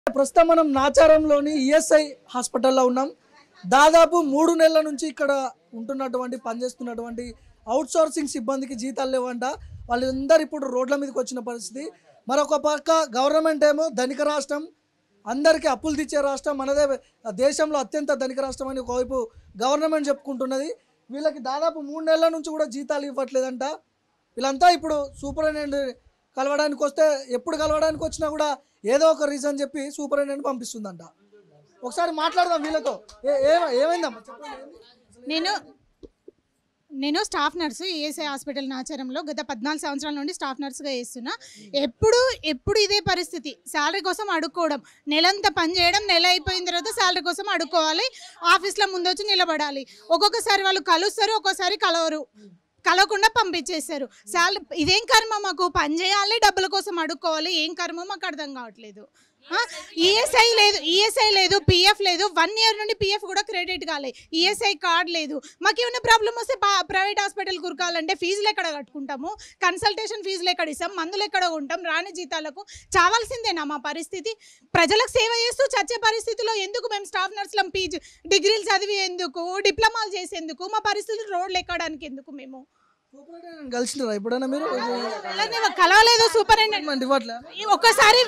ప్రస్తుతం మనం నాచారంలోని ఈఎస్ఐ హాస్పిటల్లో ఉన్నాం దాదాపు మూడు నెలల నుంచి ఇక్కడ ఉంటున్నటువంటి పనిచేస్తున్నటువంటి అవుట్ సోర్సింగ్ సిబ్బందికి జీతాలు లేవంట వాళ్ళందరూ ఇప్పుడు రోడ్ల మీదకి వచ్చిన పరిస్థితి మరొక పక్క గవర్నమెంట్ ఏమో ధనిక రాష్ట్రం అందరికీ అప్పులు తెచ్చే రాష్ట్రం మనదే దేశంలో అత్యంత ధనిక రాష్ట్రం అని ఒకవైపు గవర్నమెంట్ చెప్పుకుంటున్నది వీళ్ళకి దాదాపు మూడు నెలల నుంచి కూడా జీతాలు ఇవ్వట్లేదంట వీళ్ళంతా ఇప్పుడు సూపరింటెండెంట్ కలవడానికి వస్తే ఎప్పుడు కలవడానికి వచ్చినా కూడా ఏదో ఒక రీజన్ చెప్పి సూపరింటెండెంట్ పంపిస్తుందంట ఒకసారి మాట్లాడదాం వీళ్ళతో ఏ- ఏ- ఏమైందమ్మా చెప్పండి నేను నేను స్టాఫ్ నర్సు ఏఎస్ఐ హాస్పిటల్ నాచారంలో గత పద్నాలుగు సంవత్సరాల నుండి స్టాఫ్ నర్సుగా చేస్తున్నా ఎప్పుడు ఎప్పుడు ఇదే పరిస్థితి శాలరీ కోసం అడుక్కోవడం నెలంతా పని చేయడం నెల అయిపోయిన తర్వాత శాలరీ కోసం అడుక్కోవాలి ఆఫీస్లో ముందొచ్చి నిలబడాలి ఒక్కొక్కసారి వాళ్ళు కలుస్తారు ఒక్కోసారి కలవరు కలవకుండా పంపించేస్తారు శాలరీ ఇదేం కర్మ మాకు పని చేయాలి డబ్బుల కోసం అడుక్కోవాలి ఏం కర్మ మాకు అర్థం కావట్లేదు ఈఎస్ఐ లేదు ఈఎస్ఐ లేదు పిఎఫ్ లేదు వన్ ఇయర్ నుండి పిఎఫ్ కూడా క్రెడిట్ కాలే ఈఎస్ఐ కార్డ్ లేదు మాకు ఏమైనా ప్రాబ్లం వస్తే ప్రైవేట్ హాస్పిటల్ కురకాలంటే ఫీజులు ఎక్కడ కట్టుకుంటాము కన్సల్టేషన్ ఫీజులు ఎక్కడ ఇస్తాం మందులు ఎక్కడ ఉంటాం రాని జీతాలకు చావాల్సిందేనా మా పరిస్థితి ప్రజలకు సేవ చేస్తూ చచ్చే పరిస్థితిలో ఎందుకు మేము స్టాఫ్ నర్సులం పీజీ డిగ్రీలు చదివి ఎందుకు డిప్లొమాలు చేసేందుకు మా పరిస్థితులు రోడ్లు ఎక్కడానికి ఎందుకు మేము సూపరింటెండెంట్ కలిసినారా ఎప్పుడైనా మీరు అలానే కలవలేదు సూపరింటెండెంట్ ఇవ్వట్లే ఒక్కసారి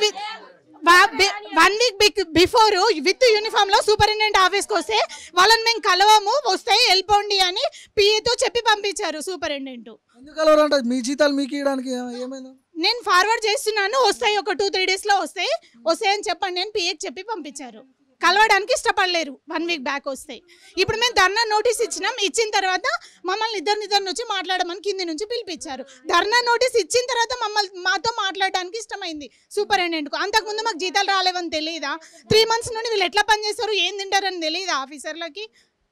one week before with uniform లో సూపరింటెండెంట్ ఆఫీస్కి వస్తే వాళ్ళని మేము కలవము వస్తాయి వెళ్ళిపోండి అని పిఏతో చెప్పి పంపించారు సూపరింటెండెంట్ ఎందుకు కలవరంట మీ జీతాలు మీకు ఇవ్వడానికి ఏమైందా నేను ఫార్వర్డ్ చేస్తున్నాను వస్తాయి ఒక టూ త్రీ డేస్లో వస్తాయి వస్తాయి అని చెప్పండి నేను పిఏకి చెప్పి పంపించారు కలవడానికి ఇష్టపడలేరు వన్ వీక్ బ్యాక్ వస్తాయి ఇప్పుడు మేము ధర్నా నోటీస్ ఇచ్చినాం ఇచ్చిన తర్వాత మమ్మల్ని ఇద్దరిని ఇద్దరిని వచ్చి మాట్లాడమని కింది నుంచి పిలిపించారు ధర్నా నోటీస్ ఇచ్చిన తర్వాత మమ్మల్ని మాతో మాట్లాడడానికి ఇష్టమైంది సూపరింటెండెంట్కు అంతకుముందు మాకు జీతాలు రాలేవని తెలియదా త్రీ మంత్స్ నుండి వీళ్ళు ఎట్లా పనిచేస్తారు ఏం తింటారని తెలియదా ఆఫీసర్లకి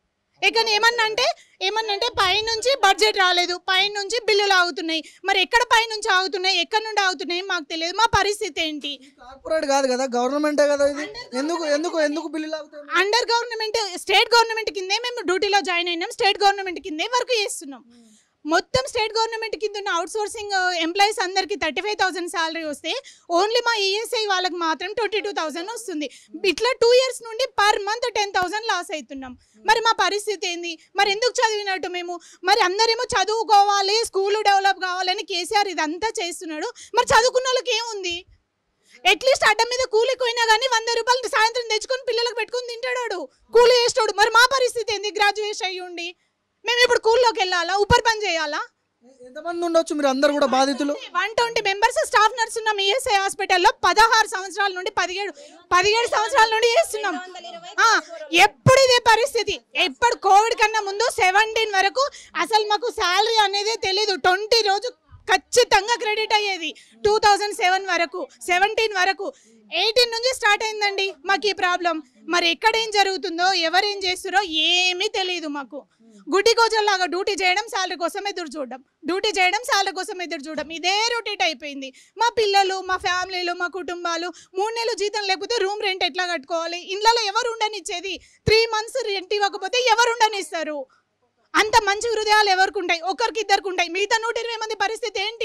ఇక ఏమన్నా అంటే ఏమన్నా అంటే పైనుంచి బడ్జెట్ రాలేదు పైనుంచి బిల్లులు ఆగుతున్నాయి మరి ఎక్కడ పైనుంచి ఆగుతున్నాయి ఎక్కడ నుండి ఆగుతున్నాయి మాకు తెలియదు మా పరిస్థితి ఏంటి కార్పొరేట్ కాదు కదా గవర్నమెంటే కదా ఇది ఎందుకు ఎందుకు ఎందుకు బిల్లులు అవుతాయి అండర్ గవర్నమెంట్ స్టేట్ గవర్నమెంట్ కిందే మేము డ్యూటీలో జాయిన్ అయినాం స్టేట్ గవర్నమెంట్ కిందే వర్క్ చేస్తున్నాం మొత్తం స్టేట్ గవర్నమెంట్ కింద ఉన్న అవుట్ సోర్సింగ్ ఎంప్లాయీస్ అందరికి థర్టీ ఫైవ్ థౌసండ్ శాలరీ వస్తే ఓన్లీ మా ఈఎస్ఐ వాళ్ళకి మాత్రం ట్వంటీ టూ థౌసండ్ వస్తుంది ఇట్లా టూ ఇయర్స్ నుండి per month ten thousand loss అవుతున్నాం మరి మా పరిస్థితి ఏంది మరి ఎందుకు చదివినట్టు మేము మరి అందరేమో చదువుకోవాలి స్కూల్ డెవలప్ కావాలని కేసీఆర్ ఇదంతా చేస్తున్నాడు మరి చదువుకున్న వాళ్ళకి ఏముంది అట్లీస్ట్ అడ్డం మీద కూలి పోయినా కానీ వంద రూపాయలు సాయంత్రం తెచ్చుకొని పిల్లలకు పెట్టుకొని తింటాడు కూలి వేస్తాడు మరి మా పరిస్థితి ఏంది గ్రాడ్యుయేషన్ అయ్యి ఉండి మేము ఇప్పుడు కూల్లోకి వెళ్ళాలా ఉప్పర్ పని చేయాలా ఎంతమంది ఉండొచ్చు మీరు అందరు కూడా బాధితులు one twenty members staff nurse ESI ఈఎస్ఐ హాస్పిటల్లో పదహారు సంవత్సరాల నుండి పదిహేడు పదిహేడు సంవత్సరాల నుండి చేస్తున్నాం ఆ, ఎప్పుడు ఇదే పరిస్థితి ఎప్పుడు కోవిడ్ కన్నా ముందు సెవెంటీన్ వరకు అసలు మాకు శాలరీ అనేది తెలీదు ట్వంటీ రోజు ఖచ్చితంగా క్రెడిట్ అయ్యేది టూ థౌజండ్ సెవెన్ వరకు సెవెంటీన్ వరకు ఎయిటీన్ నుంచి స్టార్ట్ అయిందండి మాకు ఈ ప్రాబ్లం మరి ఎక్కడ ఏం జరుగుతుందో ఎవరేం చేస్తారో ఏమీ తెలియదు మాకు గుడ్డి లాగా డ్యూటీ చేయడం శాలరీ కోసం ఎదురు చూడడం డ్యూటీ చేయడం శాలరీ కోసం ఎదురు చూడడం ఇదే రొటేట్ అయిపోయింది మా పిల్లలు మా ఫ్యామిలీలు మా కుటుంబాలు మూడు నెలలు జీతం లేకపోతే రూమ్ రెంట్ ఎట్లా కట్టుకోవాలి ఇళ్ళలో ఎవరు ఉండనిచ్చేది త్రీ మంత్స్ రెంట్ ఇవ్వకపోతే ఎవరు ఉండనిస్తారు అంత మంచి హృదయాలు ఎవరికి ఉంటాయి ఒకరికి ఇద్దరికి ఉంటాయి మిగతా నూట ఇరవై మంది పరిస్థితి ఏంటి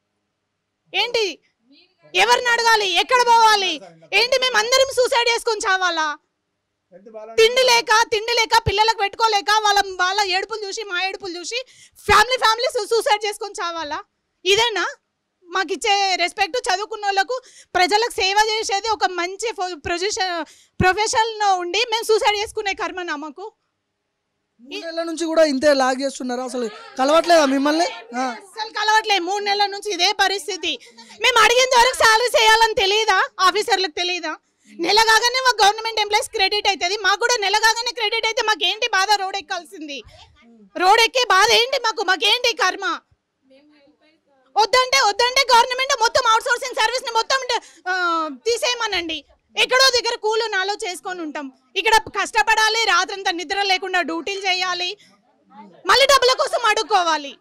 ఏంటి ఎవరిని అడగాలి ఎక్కడ పోవాలి ఏంటి మేము అందరం సూసైడ్ చేసుకొని చావాలా తిండి లేక తిండి లేక పిల్లలకు పెట్టుకోలేక వాళ్ళ వాళ్ళ ఏడుపులు చూసి మా ఏడుపులు చూసి ఫ్యామిలీ ఫ్యామిలీ సూసైడ్ చేసుకొని చావాలా ఇదేనా మాకు ఇచ్చే రెస్పెక్ట్ చదువుకున్న వాళ్ళకు ప్రజలకు సేవ చేసేది ఒక మంచి ప్రొఫెషన్ ప్రొఫెషన్లో ఉండి మేము సూసైడ్ చేసుకునే కర్మనా మాకు మూడు నెలల నుంచి కూడా ఇంతే లాగ్ చేస్తున్నారు అసలు కలవట్లేదా మిమ్మల్ని ఆ. అసలు కలవట్లే మూడు నెలల నుంచి ఇదే పరిస్థితి మేము అడిగేంత వరకు శాలరీ చేయాలని తెలియదా ఆఫీసర్లకు తెలియదా నెల కాగానే మాకు గవర్నమెంట్ ఎంప్లాయీస్ క్రెడిట్ అవుతుంది మాకు కూడా నెల కాగానే క్రెడిట్ అయితే మాకు ఏంటి బాధ రోడ్ ఎక్కాల్సింది రోడ్ ఎక్కే బాధ ఏంటి మాకు మాకేంటి కర్మ వద్దంటే వద్దంటే గవర్నమెంట్ మొత్తం అవుట్ సోర్సింగ్ సర్వీస్ ని మొత్తం ఆ, తీసేయమనండి ఎక్కడో దగ్గర కూలు నాలో చేసుకొని ఉంటాం ఇక్కడ కష్టపడాలి రాత్రంతా నిద్ర లేకుండా డ్యూటీలు చేయాలి మళ్ళీ డబ్బుల కోసం అడుక్కోవాలి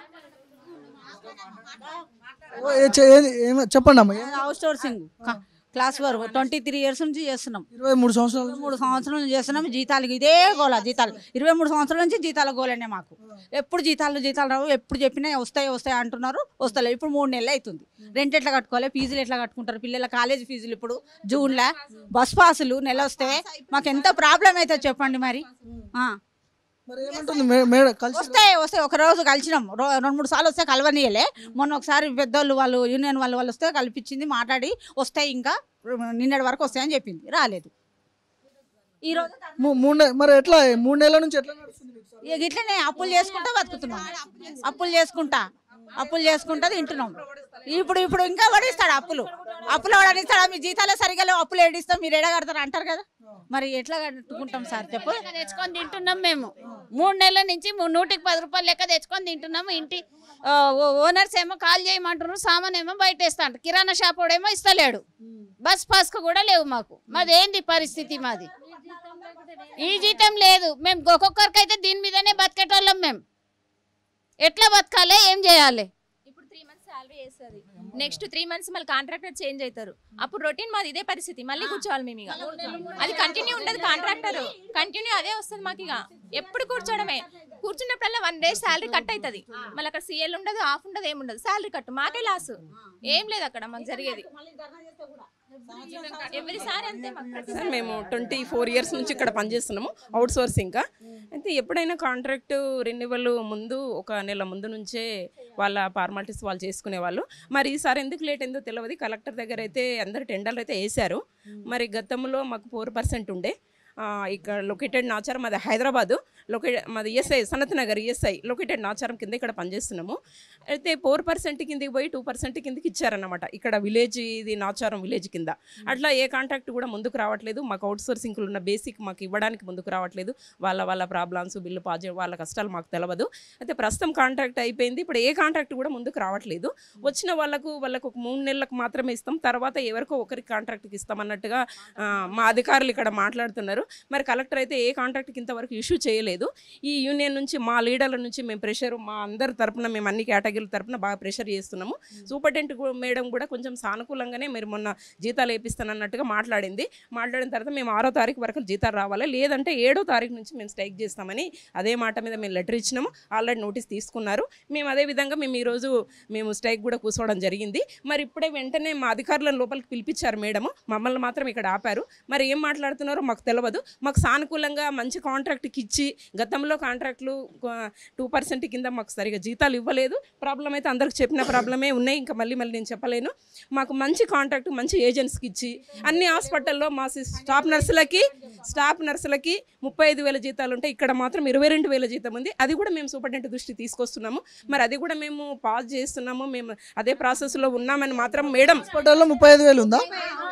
ఓ, ఏ- చే- ఏది- ఏమ- చెప్పండి అమ్మా ఏం- అవుట్ సోర్సింగ్ క్లాస్ వరకు ట్వంటీ త్రీ ఇయర్స్ నుంచి చేస్తున్నాం ఇరవై మూడు సంవత్సరాల నుంచి మూడు సంవత్సరాల నుంచి చేస్తున్నాం జీతాలు ఇదే గోల జీతాలు ఇరవై మూడు సంవత్సరాల నుంచి జీతాల గోలనే మాకు ఎప్పుడు జీతాలు జీతాలు రావు ఎప్పుడు చెప్పినా వస్తాయి వస్తాయి అంటున్నారు వస్తలేవు ఇప్పుడు మూడు నెలలు అవుతుంది రెంట్ ఎట్లా కట్టుకోవాలి ఫీజులు ఎట్లా కట్టుకుంటారు పిల్లల కాలేజ్ ఫీజులు ఇప్పుడు జూన్లో బస్ పాసులు నెల వస్తే మాకు ఎంత ప్రాబ్లం అవుతుంది చెప్పండి మరి ఆ. మరి ఏమంటుంది మే- మేడం కలిసి వస్తాయి వస్తాయి ఒక రోజు కలిసినాం రో- రెండు మూడు సార్లు వస్తే కలవనీయలే మొన్న ఒకసారి పెద్దోళ్ళు వాళ్ళు యూనియన్ వాళ్ళు వాళ్ళు వస్తే కల్పించింది మాట్లాడి వస్తాయి ఇంకా నిన్నటి వరకు వస్తాయని చెప్పింది రాలేదు ఈ రోజు మూ- మూడు నె- మరి ఎట్లా మూడు నెలల నుంచి ఎట్లా నడుస్తుంది మీకు సార్? ఇక ఇట్లనే అప్పులు చేసుకుంటా బతుకుతున్నాం అప్పులు చేసుకుంటా అప్పులు చేసుకుంటా తింటున్నాం ఇప్పుడు ఇప్పుడు ఇంకా పడిస్తాడు అప్పులు అప్పులు పడనిస్తాడా మీ జీతాలే సరిగా లేవు అప్పులు ఏడిస్తాం మీరు ఏడా కడతారు అంటారు కదా మరి ఎట్లా కట్టుకుంటాం సార్ చెప్పు లెక్క తెచ్చుకొని తింటున్నాం మేము మూడు నెలల నుంచి మూ- నూటికి పది రూపాయలు లెక్క తెచ్చుకొని తింటున్నాము ఇంటి ఆ, ఓ- ఓనర్స్ ఏమో కాల్ చేయమంటున్నారు సామాన్ ఏమో బయట వేస్తాంట కిరాణా షాప్ వాడేమో ఇస్తలేడు బస్ పాస్కు కూడా లేవు మాకు మాది ఏంది పరిస్థితి మాది ఈ జీతం లేదు మేము ఒక్కొక్కరికి అయితే దీని మీదనే బతికేటోళ్ళం మేము ఎట్లా బతకాలి ఏం చేయాలి ఇప్పుడు త్రీ మంత్స్ శాలరీ వేస్తుంది నెక్స్ట్ త్రీ మంత్స్ మళ్ళీ కాంట్రాక్టర్ చేంజ్ అవుతారు అప్పుడు రొటీన్ మాది ఇదే పరిస్థితి మళ్ళీ కూర్చోవాలి మేము ఇక అది కంటిన్యూ ఉండదు కాంట్రాక్టర్ కంటిన్యూ అదే వస్తుంది మాకు ఇక ఎప్పుడు కూర్చోవడమే కూర్చున్నప్పుడల్లా వన్ డే శాలరీ కట్ అవుతుంది మళ్ళీ అక్కడ సీఎల్ ఉండదు ఆఫ్ ఉండదు ఏముండదు శాలరీ కట్ మాకే లాస్ ఏం లేదు అక్కడ మాకు జరిగేది ఎవరిసారి అంతే మాకు సార్ మేము ట్వంటీ ఫోర్ ఇయర్స్ నుంచి ఇక్కడ పనిచేస్తున్నాము అవుట్ సోర్సింగ్ అయితే ఎప్పుడైనా కాంట్రాక్ట్ రెన్యువల్ ముందు ఒక నెల ముందు నుంచే వాళ్ళ ఫార్మాలిటీస్ వాళ్ళు చేసుకునేవాళ్ళు మరి ఈసారి ఎందుకు లేట్ అయిందో తెలియదు కలెక్టర్ దగ్గర అయితే అందరు టెండర్లు అయితే వేశారు మరి గతంలో మాకు ఫోర్ పర్సెంట్ ఉండే ఆ, ఇక్కడ లొకేటెడ్ నాచారం మాది హైదరాబాదు లొకే మాది ESI Sanath Nagar ESI located Nacharam కింద ఇక్కడ పనిచేస్తున్నాము అయితే ఫోర్ పర్సెంట్ కిందకి పోయి టూ పర్సెంట్ కిందకి ఇచ్చారన్నమాట ఇక్కడ విలేజ్ ఇది నాచారం విలేజ్ కింద అట్లా ఏ కాంట్రాక్ట్ కూడా ముందుకు రావట్లేదు మాకు అవుట్ సోర్సింగ్లు ఉన్న బేసిక్ మాకు ఇవ్వడానికి ముందుకు రావట్లేదు వాళ్ళ వాళ్ళ ప్రాబ్లమ్స్ బిల్లు పాజ్ వాళ్ళ కష్టాలు మాకు తెలియదు అయితే ప్రస్తుతం కాంట్రాక్ట్ అయిపోయింది ఇప్పుడు ఏ కాంట్రాక్ట్ కూడా ముందుకు రావట్లేదు వచ్చిన వాళ్ళకు వాళ్ళకు ఒక మూడు నెలలకు మాత్రమే ఇస్తాం తర్వాత ఎవరికో ఒకరికి కాంట్రాక్ట్కి ఇస్తాం అన్నట్టుగా ఆ, మా అధికారులు ఇక్కడ మాట్లాడుతున్నారు మరి కలెక్టర్ అయితే ఏ కాంట్రాక్ట్కి ఇంతవరకు ఇష్యూ చేయలేదు ఈ యూనియన్ నుంచి మా లీడర్ల నుంచి మేము ప్రెషర్ మా అందరి తరపున మేము అన్ని కేటగిరీల తరపున బాగా ప్రెషర్ చేస్తున్నాము సూపరింటెండెంట్ గు- మేడం కూడా కొంచెం సానుకూలంగానే మీరు మొన్న జీతాలు వేపిస్తానన్నట్టుగా మాట్లాడింది మాట్లాడిన తర్వాత మేము ఆరో తారీఖు వరకు జీతాలు రావాలి లేదంటే ఏడో తారీఖు నుంచి మేము స్ట్రైక్ చేస్తామని అదే మాట మీద మేము లెటర్ ఇచ్చినాము ఆల్రెడీ నోటీస్ తీసుకున్నారు మేము అదే విధంగా మేము ఈరోజు మేము స్ట్రైక్ కూడా కూర్చోవడం జరిగింది మరి ఇప్పుడే వెంటనే మా అధికారులను లోపలికి పిలిపించారు మేడము మమ్మల్ని మాత్రం ఇక్కడ ఆపారు మరి ఏం మాట్లాడుతున్నారో మాకు తెలియదు మాకు సానుకూలంగా మంచి కాంట్రాక్ట్కి ఇచ్చి గతంలో కాంట్రాక్ట్లు టూ పర్సెంట్ కింద మాకు సరిగా జీతాలు ఇవ్వలేదు ప్రాబ్లం అయితే అందరికి చెప్పిన ప్రాబ్లమే ఉన్నాయి ఇంకా మళ్ళీ మళ్ళీ నేను చెప్పలేను మాకు మంచి కాంట్రాక్ట్ మంచి ఏజెంట్స్కి ఇచ్చి అన్ని హాస్పిటల్లో మా సి- స్టాఫ్ నర్సులకి స్టాఫ్ నర్సులకి ముప్పై ఐదు వేల జీతాలు ఉంటాయి ఇక్కడ మాత్రం ఇరవై రెండు వేల జీతం ఉంది అది కూడా మేము సూపరింటెండెంట్ దృష్టి తీసుకొస్తున్నాము మరి అది కూడా మేము పాస్ చేస్తున్నాము మేము అదే ప్రాసెస్లో ఉన్నామని మాత్రం మేడం హాస్పిటల్లో ముప్పై ఐదు వేలు ఉందా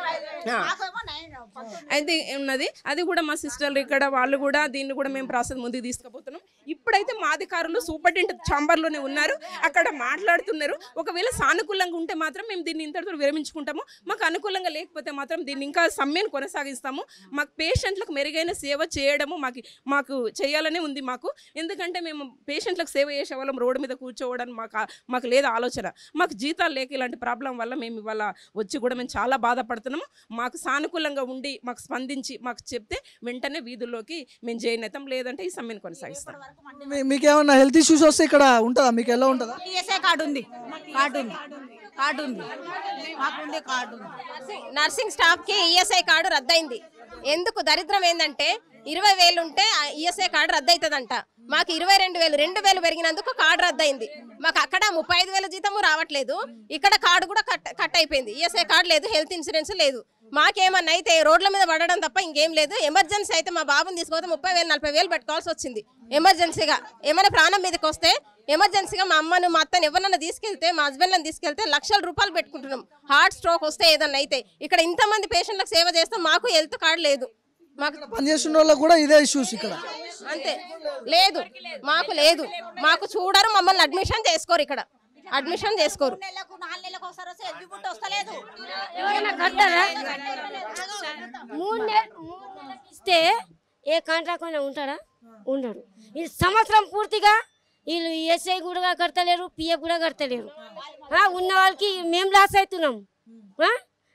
అయితే ఉన్నది అది కూడా మా సిస్టర్లు ఇక్కడ వాళ్ళు కూడా దీన్ని కూడా మేము ప్రాసెస్ ముందుకు తీసుకుపోతున్నాం ఇప్పుడైతే మా అధికారులు సూపరింటెండెంట్ ఛాంబర్లోనే ఉన్నారు అక్కడ మాట్లాడుతున్నారు ఒకవేళ సానుకూలంగా ఉంటే మాత్రం మేము దీన్ని ఇంతటితో విరమించుకుంటాము మాకు అనుకూలంగా లేకపోతే మాత్రం దీన్ని ఇంకా సమ్మెను కొనసాగిస్తాము మాకు పేషెంట్లకు మెరుగైన సేవ చేయడము మాకు మాకు చేయాలనే ఉంది మాకు ఎందుకంటే మేము పేషెంట్లకు సేవ చేసే వాళ్ళం రోడ్డు మీద కూర్చోవడం మాకు ఆ- మాకు లేదు ఆలోచన మాకు జీతాలు లేక ఇలాంటి ప్రాబ్లం వల్ల మేము ఇవాళ వచ్చి కూడా మేము చాలా బాధపడుతున్నాము మాకు సానుకూలంగా ఉండి మాకు స్పందించి మాకు చెప్తే వెంటనే వీధుల్లోకి మేము జాయిన్ అవుతాం లేదంటే ఈ సమ్మెను కొనసాగిస్తాం మీ- మీకేమన్నా హెల్త్ ఇష్యూస్ వస్తే ఇక్కడ ఉంటుందా మీకు ఎలా ఉంటుందా ఈఎస్ఐ కార్డు ఉంది కార్డు ఉంది కార్డు ఉంది మాకుంది కార్డు ఉంది నర్సింగ్ నర్సింగ్ స్టాఫ్ కి ఈఎస్ఐ కార్డు రద్దయింది ఎందుకు దరిద్రం ఏంటంటే ఇరవై వేలు ఉంటే ఈఎస్ఐ కార్డు రద్దయితదంట మాకు ఇరవై రెండు వేలు రెండు వేలు పెరిగినందుకు కార్డు రద్దయింది మాకు అక్కడ ముప్పై ఐదు వేల జీతము రావట్లేదు ఇక్కడ కార్డు కూడా కట్ కట్ అయిపోయింది ఈఎస్ఐ కార్డు లేదు హెల్త్ ఇన్సూరెన్స్ లేదు మాకేమన్నా అయితే రోడ్ల మీద పడడం తప్ప ఇంకేం లేదు ఎమర్జెన్సీ అయితే మా బాబుని తీసుకుపోతే ముప్పై వేలు నలభై వేలు పెట్టుకోవాల్సి వచ్చింది ఎమర్జెన్సీగా ఏమైనా ప్రాణం మీదకి వస్తే ఎమర్జెన్సీగా మా అమ్మను మా అత్తని ఎవరన్నా తీసుకెళ్తే మా హస్బెండ్లను తీసుకెళ్తే లక్షల రూపాయలు పెట్టుకుంటున్నాం హార్ట్ స్ట్రోక్ వస్తే ఏదన్నా అయితే ఇక్కడ ఇంతమంది పేషెంట్లకు సేవ చేస్తాం మాకు హెల్త్ కార్డు లేదు మాకు పనిచేస్తున్న వాళ్ళకి కూడా ఇదే ఇష్యూస్ ఇక్కడ అంతే లేదు మాకు లేదు మాకు చూడరు మమ్మల్ని అడ్మిషన్ చేసుకోరు ఇక్కడ అడ్మిషన్ చేసుకోరు నెలకు నాలుగు నెలలకు ఒకసారి వస్తే ఎగ్గి బుట్ట వస్తలేదు ఎవరైనా కట్టారా మూడు నె- మూడు నెలలకు ఇస్తే ఏ కాంట్రాక్ట్ అయినా ఉంటాడా ఉండడు ఈ సంవత్సరం పూర్తిగా వీళ్ళు ఎస్ఐ కూడా కడతలేరు పిఎఫ్ కూడా కడతలేరు ఆ, ఉన్న వాళ్ళకి మేము లాస్ అవుతున్నాం ఆ?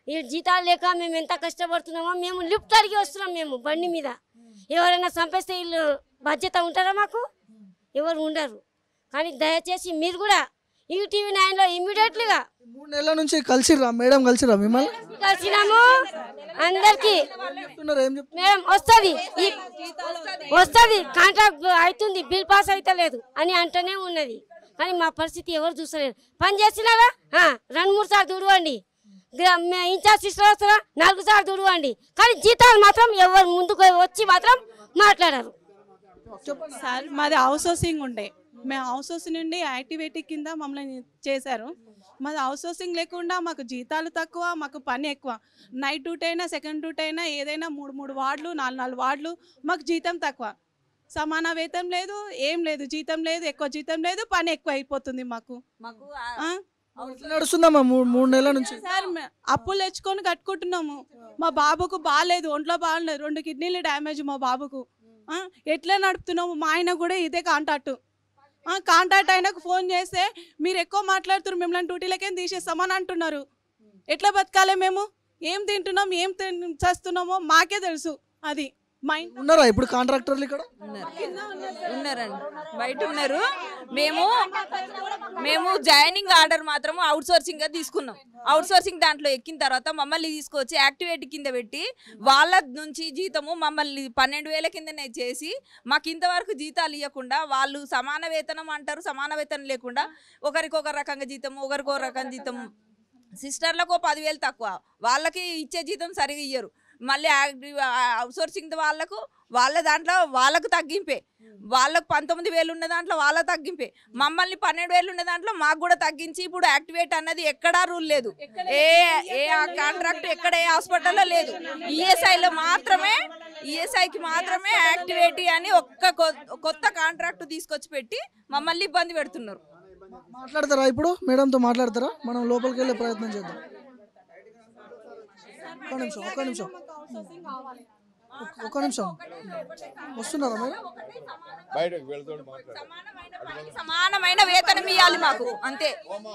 ఈ జీతాలు లేక మేము ఎంత కష్టపడుతున్నామో మేము లిఫ్ట్ అడిగి వస్తున్నాం మేము బండి మీద ఎవరైనా చంపేస్తే వీళ్ళు బాధ్యత ఉంటారా మాకు ఎవరు ఉండరు కానీ దయచేసి మీరు కూడా ఈ టీవీ నైన్లో ఇమ్మీడియట్లీగా మూడు నెలల నుంచి కలిసిరా మేడం కలిసిరా మిమ్మల్ని కలిసినాము అందరికి చెప్తున్నారు ఏం చెప్తున్నారు మేడం వస్తుంది ఈ వస్తుంది కాంట్రాక్ట్ అవుతుంది బిల్ పాస్ అవుతలేదు అని అంటూనే ఉన్నది కానీ మా పరిస్థితి ఎవరు చూస్తలేరు పని చేస్తున్నారా ఆ, రెండు మూడు సార్లు దుడవండి గ్రా- మే- ఇన్ఛార్జ్ సిస్టర్ వస్తారా నాలుగు సార్లు దుడవండి కానీ జీతాలు మాత్రం ఎవరు ముందుకు వచ్చి మాత్రం మాట్లాడరు సార్ మాది హౌస్ హౌసింగ్ ఉండే మేము హౌస్ హౌసింగ్ నుండి యాక్టివిటీ కింద మమ్మల్ని చేశారు మాది హౌస్ హౌసింగ్ లేకుండా మాకు జీతాలు తక్కువ మాకు పని ఎక్కువ నైట్ డ్యూటీ అయినా సెకండ్ డ్యూటీ అయినా ఏదైనా మూడు మూడు వార్డులు నాలుగు నాలుగు వార్డులు మాకు జీతం తక్కువ సమాన వేతనం లేదు ఏం లేదు జీతం లేదు ఎక్కువ జీతం లేదు పని ఎక్కువ అయిపోతుంది మాకు మాకు ఆ? ఎట్లా నడుస్తుందమ్మా మూడు మూడు నెలల నుంచి సార్ మే- అప్పులు తెచ్చుకొని కట్టుకుంటున్నాము మా బాబుకు బాగాలేదు ఒంట్లో బాగాలేదు రెండు కిడ్నీలు డ్యామేజ్ మా బాబుకు ఆ, ఎట్లా నడుపుతున్నాము మా ఆయన కూడా ఇదే కాంటాక్ట్ కాంటాక్ట్ ఆయనకు ఫోన్ చేస్తే మీరు ఎక్కువ మాట్లాడుతున్నారు మిమ్మల్ని డ్యూటీలకేం తీసేస్తామని అంటున్నారు ఎట్లా బతకాలి మేము ఏం తింటున్నాం ఏం తిన్- చేస్తున్నామో మాకే తెలుసు అది మా ఇంట్లో ఉన్నారా ఇప్పుడు కాంట్రాక్టర్లు ఇక్కడ ఉన్నారండి బయట ఉన్నారు మేము మేము జాయినింగ్ ఆర్డర్ మాత్రం అవుట్ సోర్సింగ్ గా తీసుకున్నాం అవుట్ సోర్సింగ్ దాంట్లో ఎక్కిన తర్వాత మమ్మల్ని తీసుకొచ్చి యాక్టివేట్ కింద పెట్టి వాళ్ళ నుంచి జీతము మమ్మల్ని పన్నెండు వేల కిందనే చేసి మాకు ఇంతవరకు జీతాలు ఇవ్వకుండా వాళ్ళు సమాన వేతనం అంటారు సమాన వేతనం లేకుండా ఒకరికి ఒక రకంగా జీతం ఒకరికి ఒక రకం జీతం సిస్టర్లకు ఓ పదివేలు తక్కువ వాళ్ళకి ఇచ్చే జీతం సరిగా ఇయ్యరు మళ్ళీ అవుట్సోర్సింగ్ వాళ్ళకు వాళ్ళ దాంట్లో వాళ్ళకు తగ్గింపే వాళ్ళకు పంతొమ్మిది వేలు ఉన్న దాంట్లో వాళ్ళ తగ్గింపే మమ్మల్ని పన్నెండు వేలు ఉన్న దాంట్లో మాకు కూడా తగ్గించి ఇప్పుడు యాక్టివేట్ అన్నది ఎక్కడా రూల్ లేదు ఏ ఏ కాంట్రాక్ట్ ఎక్కడ ఏ హాస్పిటల్లో లేదు ఈఎస్ఐలో మాత్రమే ఈఎస్ఐకి మాత్రమే యాక్టివేట్ అని ఒక్క కొ- కొత్త కాంట్రాక్ట్ తీసుకొచ్చి పెట్టి మమ్మల్ని ఇబ్బంది పెడుతున్నారు మాట్లాడతారా ఇప్పుడు మేడంతో మాట్లాడతారా మనం లోపలికి వెళ్ళే ప్రయత్నం చేద్దాం ఒక్క నిమిషం ఒక్క నిమిషం ఒక్క- ఒక్క నిమిషం వస్తున్నారా మేడం బయటకు వెళ్తూ మాట్లాడు సమానమైన పని, సమానమైన వేతనం ఇవ్వాలి మాకు అంతే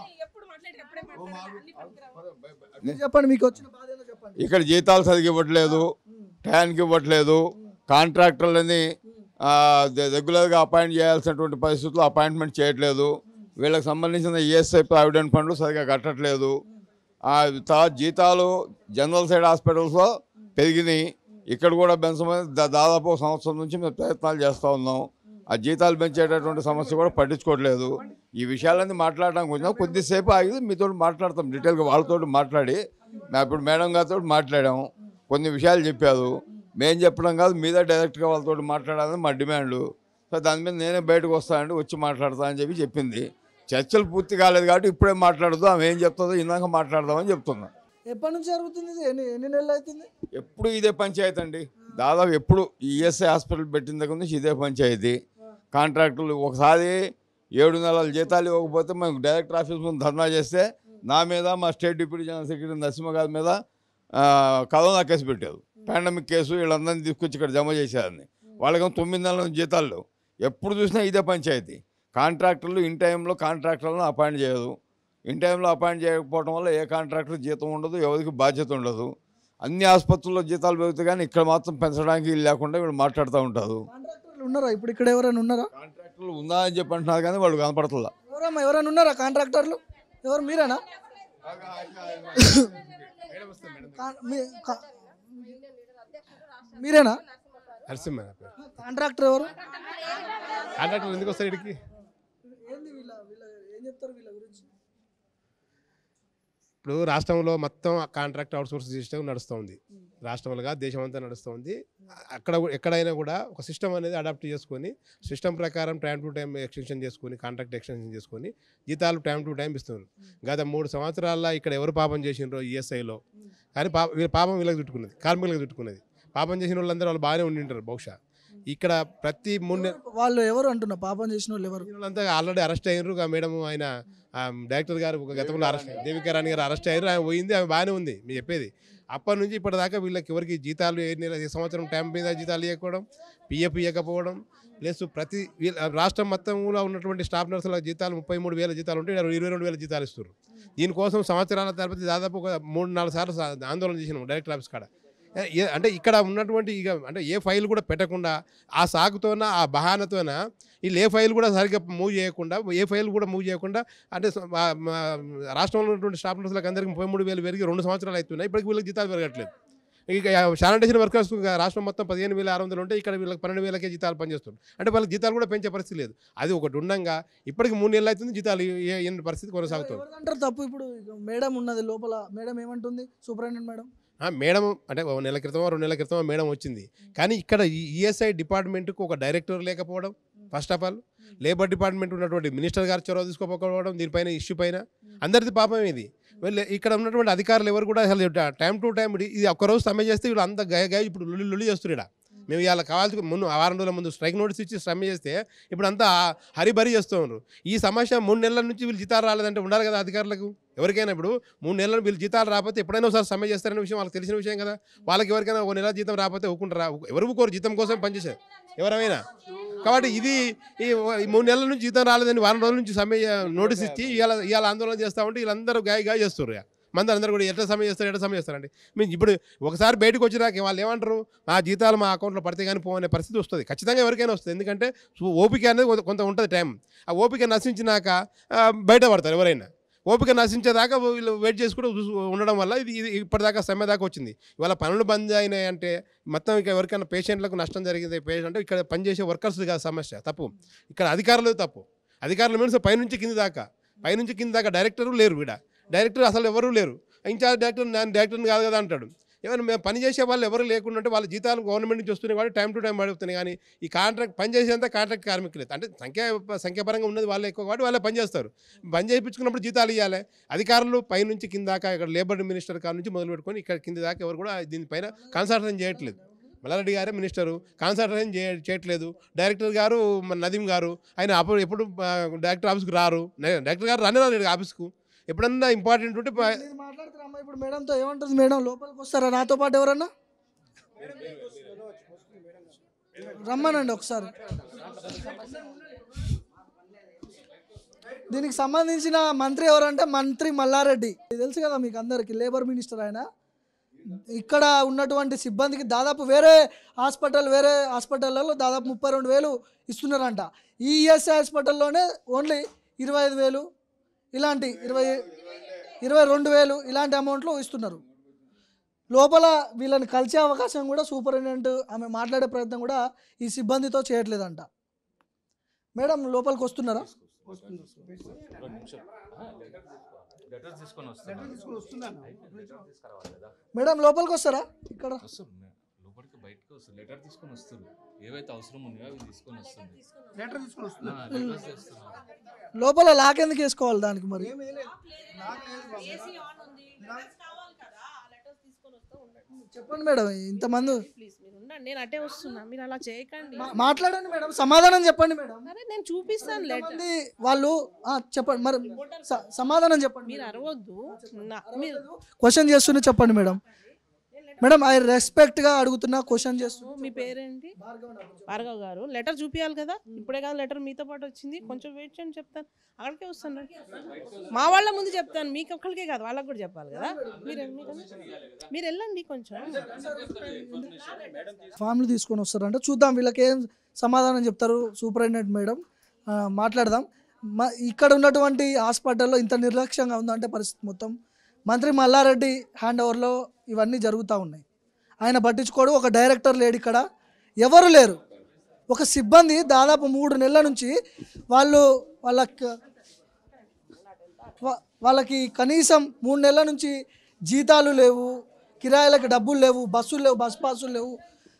మీరు చెప్పండి మీకు వచ్చిన బాధ ఏందో చెప్పండి ఇక్కడ జీతాలు సరిగ్గా ఇవ్వట్లేదు టైంకి ఇవ్వట్లేదు కాంట్రాక్టర్లని ఆ, ద- రెగ్యులర్గా అపాయింట్ చేయాల్సినటువంటి పరిస్థితుల్లో అపాయింట్మెంట్ చేయట్లేదు వీళ్ళకి సంబంధించిన ఈఎస్ఐ ప్రావిడెంట్ ఫండ్లు సరిగ్గా కట్టట్లేదు ఆ, తర్వాత జీతాలు జనరల్ సైడ్ హాస్పిటల్స్లో పెరిగినాయి ఇక్కడ కూడా పెంచమని దా- దాదాపు ఒక సంవత్సరం నుంచి మేము ప్రయత్నాలు చేస్తూ ఉన్నాం ఆ జీతాలు పెంచేటటువంటి సమస్య కూడా పట్టించుకోవట్లేదు ఈ విషయాలన్నీ మాట్లాడడానికి వచ్చినా కొద్దిసేపు ఆగి మీతో మాట్లాడతాం డీటెయిల్గా వాళ్ళతో మాట్లాడి మేము ఇప్పుడు మేడం గారితో మాట్లాడాము కొన్ని విషయాలు చెప్పారు మేము చెప్పడం కాదు మీదే డైరెక్ట్గా వాళ్ళతో మాట్లాడాలని మా డిమాండ్ సో దాని మీద నేనే బయటకు వస్తానండి వచ్చి మాట్లాడతా అని చెప్పి చెప్పింది చర్చలు పూర్తి కాలేదు కాబట్టి ఇప్పుడే మాట్లాడదు ఆమె ఏం చెప్తుందో ఇందాక మాట్లాడదామని చెప్తున్నా ఎప్పటి నుంచి జరుగుతుంది ఇది ఎన్ని ఎన్ని నెలలు అవుతుంది ఎప్పుడు ఇదే పంచాయతీ అండి దాదాపు ఎప్పుడు ఈఎస్ఐ హాస్పిటల్ పెట్టిన దగ్గర నుంచి ఇదే పంచాయతీ కాంట్రాక్టులు ఒకసారి ఏడు నెలల జీతాలు ఇవ్వకపోతే మేము డైరెక్టర్ ఆఫీస్ ముందు ధర్నా చేస్తే నా మీద మా state deputy general secretary Narasimha గారి మీద ఆ, కరోనా కేసు పెట్టారు పాండమిక్ కేసు వీళ్ళందరినీ తీసుకొచ్చి ఇక్కడ జమ చేశారని వాళ్ళకి తొమ్మిది నెలల నుంచి జీతాలు లేవు ఎప్పుడు చూసినా ఇదే పంచాయతీ కాంట్రాక్టర్లు ఇన్ టైంలో కాంట్రాక్టర్లను అపాయింట్ చేయదు ఇన్ టైంలో అపాయింట్ చేయకపోవడం వల్ల ఏ కాంట్రాక్టర్ జీతం ఉండదు ఎవరికి బాధ్యత ఉండదు అన్ని ఆసుపత్రుల్లో జీతాలు పెరుగుతాయి కానీ ఇక్కడ మాత్రం పెంచడానికి వీలు లేకుండా వీళ్ళు మాట్లాడుతూ ఉంటారు కాంట్రాక్టర్లు ఉన్నారా ఇప్పుడు ఇక్కడ ఎవరైనా ఉన్నారా కాంట్రాక్టర్లు ఉందా అని చెప్పి అంటున్నారు కానీ వాళ్ళు కనపడతలా ఎవరమ్మా ఎవరైనా ఉన్నారా కాంట్రాక్టర్లు ఎవరు మీరేనా కా- మీ- కా- మీరేనా నరసింహ నా పేరు కాంట్రాక్టర్ ఎవరు కాంట్రాక్టర్ ఎందుకు వస్తారు ఇక్కడికి ఏంది వీళ్ళ వీళ్ళ ఏం చెప్తారు వీళ్ళ గురించి ఇప్పుడు రాష్ట్రంలో మొత్తం కాంట్రాక్ట్ అవుట్సోర్స్ సిస్టమ్ నడుస్తుంది రాష్ట్రంలో దేశం అంతా నడుస్తుంది అక్కడ కూడా- ఎక్కడైనా కూడా ఒక సిస్టమ్ అనేది అడాప్ట్ చేసుకొని సిస్టమ్ ప్రకారం టైం టు టైం ఎక్స్టెన్షన్ చేసుకొని కాంట్రాక్ట్ ఎక్స్టెన్షన్ చేసుకొని జీతాలు టైం టు టైం ఇస్తున్నారు గత మూడు సంవత్సరాల్లో ఇక్కడ ఎవరు పాపం చేసినారో ఈఎస్ఐలో కానీ పాప వీళ్ళ పాపం వీళ్ళకి చుట్టుకున్నది కార్మికులకు చుట్టుకున్నది పాపం చేసిన వాళ్ళందరూ వాళ్ళు బాగానే ఉండి ఉంటారు బహుశా ఇక్కడ ప్రతి మూడు నె- వాళ్ళు ఎవరు అంటున్నా పాపం చేసిన వాళ్ళు ఎవరు వీళ్ళంతా ఆల్రెడీ అరెస్ట్ అయ్యారు ఆ మేడం ఆయన ఆ, డైరెక్టర్ గారు ఒక గతంలో అరెస్ట్ దేవికా రాణి గారు అరెస్ట్ అయ్యారు ఆమె పోయింది ఆమె బాగానే ఉంది మీరు చెప్పేది అప్పటి నుంచి ఇప్పటిదాకా వీళ్ళకి ఎవరికి జీతాలు ఏ నెల ఏ సంవత్సరం టైం మీద జీతాలు ఇవ్వకపోవడం పిఎఫ్ ఇవ్వకపోవడం ప్లస్ ప్రతి వీళ్ళ రాష్ట్రం మొత్తంలో ఉన్నటువంటి స్టాఫ్ నర్సుల జీతాలు ముప్పై మూడు వేల జీతాలు ఉంటే ఇరవై రెండు వేల జీతాలు ఇస్తారు దీనికోసం సంవత్సరాల తరబడి దాదాపు ఒక మూడు నాలుగు సార్లు సా- ఆందోళన చేసినాం డైరెక్టర్ ఆఫీస్ కాడ ఏ- ఏ- అంటే ఇక్కడ ఉన్నటువంటి ఇక అంటే ఏ ఫైల్ కూడా పెట్టకుండా ఆ సాకుతోన ఆ బహానతోన వీళ్ళు ఏ ఫైల్ కూడా సరిగ్గా మూవ్ చేయకుండా ఏ ఫైల్ కూడా మూవ్ చేయకుండా అంటే స- మా- మా రాష్ట్రంలో ఉన్నటువంటి స్టాఫ్ నర్సులకు అందరికీ ముప్పై మూడు వేలు పెరిగి రెండు సంవత్సరాలు అవుతున్నాయి ఇప్పటికి వీళ్ళకి జీతాలు పెరగట్లేదు ఇక శానిటేషన్ వర్కర్స్ రాష్ట్రం మొత్తం పదిహేను వేల ఆరు వందలు ఉంటే ఇక్కడ వీళ్ళకి పన్నెండు వేలకే జీతాలు పనిచేస్తుంది అంటే వాళ్ళకి జీతాలు కూడా పెంచే పరిస్థితి లేదు అది ఒకటి ఉండంగా ఇప్పటికి మూడు నెలలు అవుతుంది జీతాలు ఏ- ఏ పరిస్థితి కొనసాగుతుంది అంటారు తప్పు ఇప్పుడు మేడం ఉన్నది లోపల మేడం ఏమంటుంది సూపరింటెండెంట్ మేడం ఆ, మేడం అంటే ఒక నెల క్రితం రెండు నెలల క్రితం మేడం వచ్చింది కానీ ఇక్కడ ఈ ఈఎస్ఐ డిపార్ట్మెంట్కి ఒక డైరెక్టర్ లేకపోవడం first of all labour department ఉన్నటువంటి మినిస్టర్ గారు చొరవ తీసుకోకపోవడం దీనిపైన ఇష్యూ పైన అందరిది పాపం ఇది వీళ్ళు ఇక్కడ ఉన్నటువంటి అధికారులు ఎవరు కూడా అసలు టైం టు టైం ఇది ఒక్కరోజు సమ్మె చేస్తే వీళ్ళు అంత గయ గయ ఇప్పుడు లుల్లి లుల్లి చేస్తున్నారు ఈడ. మేము ఇవాళ కావాల్సి ముందు ఆ వారం రోజుల ముందు స్ట్రైక్ నోటీస్ ఇచ్చి సమ్మె చేస్తే ఇప్పుడు అంతా హరిబరి చేస్తూ ఉన్నారు ఈ సమస్య మూడు నెలల నుంచి వీళ్ళు జీతాలు రాలేదంటే ఉండాలి కదా అధికారులకు ఎవరికైనా ఇప్పుడు మూడు నెలలు వీళ్ళు జీతాలు రాకపోతే ఎప్పుడైనా ఒకసారి సమ్మె చేస్తారనే విషయం వాళ్ళకి తెలిసిన విషయం కదా వాళ్ళకి ఎవరికైనా ఒక నెల జీతం రాకపోతే ఒప్పుకుంటారా ఎవరు ఊరుకోరు జీతం కోసం పనిచేశారు ఎవరైనా కాబట్టి ఇది ఈ ఈ మూడు నెలల నుంచి జీతం రాలేదని వారం రోజుల నుంచి సమ్మె నోటీస్ ఇచ్చి ఇవాళ ఇవాళ ఆందోళన చేస్తూ ఉంటే వీళ్ళందరూ గాయ గాయ చేస్తారు ఇక. మంది అందరూ కూడా ఎట్లా సమయం చేస్తారు ఎట్లా సమయం చేస్తారండి మేము ఇప్పుడు ఒకసారి బయటకు వచ్చినాక వాళ్ళు ఏమంటారు మా జీతాలు మా అకౌంట్లో పడితే కానీ పోనే పరిస్థితి వస్తుంది ఖచ్చితంగా ఎవరికైనా వస్తుంది ఎందుకంటే సు- ఓపిక అనేది కొంత- కొంత ఉంటుంది టైం ఆ ఓపిక నశించినాక ఆ, బయట పడతారు ఎవరైనా ఓపిక నశించేదాకా వీళ్ళు వెయిట్ చేసుకుంటూ చూసు- ఉండడం వల్ల ఇది ఇది ఇప్పటిదాకా సమ్మె దాకా వచ్చింది ఇవాళ పనులు బంద్ అయినాయి అంటే మొత్తం ఇక ఎవరికైనా పేషెంట్లకు నష్టం జరిగింది పేషెంట్ అంటే ఇక్కడ పనిచేసే వర్కర్స్ కాదు సమస్య తప్పు ఇక్కడ అధికారులు తప్పు అధికారులు మీన్స్ పైనుంచి కింది దాకా పైనుంచి కింది దాకా డైరెక్టరు లేరు వీడ డైరెక్టర్ అసలు ఎవరు లేరు ఇన్ఛార్జ్ డైరెక్టర్ నేను డైరెక్టర్ని కాదు కదా అంటాడు ఏమైనా మేము పని చేసే వాళ్ళు ఎవరు లేకుండా ఉంటే వాళ్ళ జీతాలు గవర్నమెంట్ నుంచి వస్తున్నాయి కాబట్టి టైం టు టైం అడుగుతున్నాయి కానీ ఈ కాంట్రాక్ట్ పని చేసేంత కాంట్రాక్ట్ కార్మికులే అంటే సంఖ్య సంఖ్యాపరంగా ఉన్నది వాళ్ళే ఎక్కువ కాబట్టి వాళ్ళే పని చేస్తారు పని చేయించుకున్నప్పుడు జీతాలు ఇవ్వాలి అధికారులు పైనుంచి కింద దాకా ఇక్కడ లేబర్ మినిస్టర్ కాడ నుంచి మొదలు పెట్టుకొని ఇక్కడ కింది దాకా ఎవరు కూడా దీనిపైన కాన్సన్ట్రేషన్ చేయట్లేదు మల్లారెడ్డి గారే మినిస్టరు కాన్సన్ట్రేషన్ చేయ చేయట్లేదు డైరెక్టర్ గారు మన నదీం గారు ఆయన అప్పుడు ఎప్పుడు ఆ, డైరెక్టర్ ఆఫీస్కి రారు నే- డైరెక్టర్ గారు రానే రాలేదు ఆఫీస్కు ఎప్పుడన్నా ఇంపార్టెంట్ ఉంటే ప- నేను మాట్లాడుతున్నా ఇప్పుడు మేడంతో ఏమంటుంది మేడం లోపలికి వస్తారా నాతో పాటు ఎవరన్నా రమ్మనండి ఒకసారి దీనికి సంబంధించిన మంత్రి ఎవరంటే మంత్రి మల్లారెడ్డి ఇది తెలుసు కదా మీకు అందరికి లేబర్ మినిస్టర్ ఆయన ఇక్కడ ఉన్నటువంటి సిబ్బందికి దాదాపు వేరే హాస్పిటల్ వేరే హాస్పిటల్లో దాదాపు ముప్పై రెండు వేలు ఇస్తున్నారంట ఈ ఈఎస్ఐ హాస్పిటల్లోనే ఓన్లీ ఇరవై ఐదు వేలు ఇలాంటి ఇరవై ఇరవై రెండు వేలు ఇలాంటి అమౌంట్లు ఇస్తున్నారు లోపల వీళ్ళని కలిసే అవకాశం కూడా సూపరింటెండెంట్ ఆమె మాట్లాడే ప్రయత్నం కూడా ఈ సిబ్బందితో చేయట్లేదంట మేడం లోపలికి వస్తున్నారా లెటర్ తీసుకొని వస్తున్నాను మేడం లోపలికి వస్తారా ఇక్కడ వస్తారు లోపలికి బయటకు వస్తారు లెటర్ తీసుకొని వస్తారు ఏవైతే అవసరం ఉన్నాయో అవి తీసుకొని వస్తుంది లెటర్ తీసుకొని ఆ, లెటర్స్ తెస్తున్నారు లోపల లాక్ ఎందుకు వేసుకోవాలి దానికి మరి చెప్పండి మేడం ఇంతమంది ప్లీజ్ మీరు ఉండండి నేను అటే వస్తున్నా మీరు అలా చేయకండి మా- మాట్లాడండి మేడం సమాధానం చెప్పండి మేడం అరే నేను చూపిస్తాను లెటర్ ఇంతమంది వాళ్ళు ఆ, చెప్పండి మరి స- సమాధానం చెప్పండి మీరు అరవద్దు నా- మీరు క్వశ్చన్ చేస్తూనే చెప్పండి మేడం మేడం ఐ రెస్పెక్ట్గా అడుగుతున్నా క్వశ్చన్ చేస్తూ మీ పేరేంటి భార్గవ్ గారు లెటర్ చూపించాలి కదా ఇప్పుడే కదా లెటర్ మీతో పాటు వచ్చింది కొంచెం వెయిట్ చేయండి చెప్తాను అక్కడికే వస్తాను రండి. మా వాళ్ళ ముందు చెప్తాను మీకు ఒక్కరికే కాదు వాళ్ళకి కూడా చెప్పాలి కదా మీరు మీరు- మీరు వెళ్ళండి కొంచెం ఫామ్లు తీసుకొని వస్తారంటే చూద్దాం వీళ్ళకి ఏం సమాధానం చెప్తారు సూపరింటెండెంట్ మేడం ఆ, మాట్లాడదాం మా ఇక్కడ ఉన్నటువంటి హాస్పిటల్లో ఇంత నిర్లక్ష్యంగా ఉందంటే పరిస్థితి మొత్తం మంత్రి మల్లారెడ్డి హ్యాండ్ ఓవర్లో ఇవన్నీ జరుగుతూ ఉన్నాయి ఆయన పట్టించుకోడు ఒక డైరెక్టర్ లేడు ఇక్కడ ఎవరు లేరు ఒక సిబ్బంది దాదాపు మూడు నెలల నుంచి వాళ్ళు వాళ్ళ వా- వాళ్ళకి కనీసం మూడు నెలల నుంచి జీతాలు లేవు కిరాయిలకు డబ్బులు లేవు బస్సులు లేవు బస్ పాసులు లేవు